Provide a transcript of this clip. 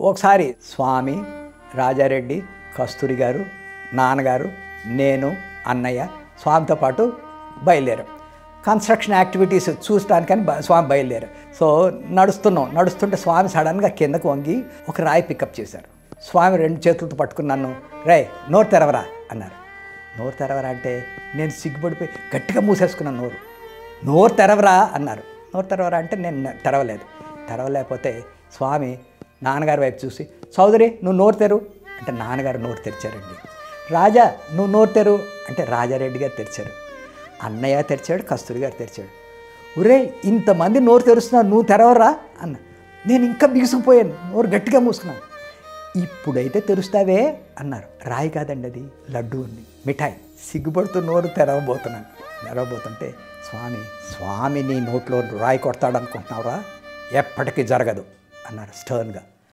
ఒకసారి స్వామి రాజారెడ్డి కస్తూరి గారు నాన్నగారు నేను అన్నయ్య స్వామితో పాటు బయలుదేరాం కన్స్ట్రక్షన్ యాక్టివిటీస్ చూడటానికని బ- స్వామి బయలుదేరారు సో నడుస్తున్నాం నడుస్తుంటే స్వామి సడన్గా కిందకు వంగి ఒక రాయి పికప్ చేశారు స్వామి రెండు చేతులతో పట్టుకుని నన్ను రే నోరు తెరవరా అన్నారు నోరు తెరవరా అంటే నేను సిగ్గుపడిపోయి గట్టిగా మూసేసుకున్నాను నోరు నోరు తెరవరా అన్నారు నోరు తెరవరా అంటే నేను తెరవలేదు తెరవలేకపోతే స్వామి నాన్నగారి వైపు చూసి చౌదరి నువ్వు నోరు తెరు అంటే నాన్నగారు నోరు తెరిచారండి రాజా నువ్వు నోరు తెరు అంటే రాజారెడ్డి గారు తెరిచారు అన్నయ్య తెరిచాడు కస్తూరి గారు తెరిచాడు ఒరే ఇంతమంది నోరు తెరుస్తున్నావు నువ్వు తెరవరా అన్న నేను ఇంకా బిగుసుకుపోయాను నోరు గట్టిగా మూసుకున్నాను ఇప్పుడైతే తెరుస్తావే అన్నారు రాయి కాదండి అది లడ్డు ఉంది మిఠాయి సిగ్గుపడుతూ నోరు తెరవబోతున్నాను తెరవబోతుంటే స్వామి స్వామి నీ నోట్లో రాయి కొడతాడు అనుకుంటున్నావురా ఎప్పటికీ జరగదు అన్నారు స్టర్న్గా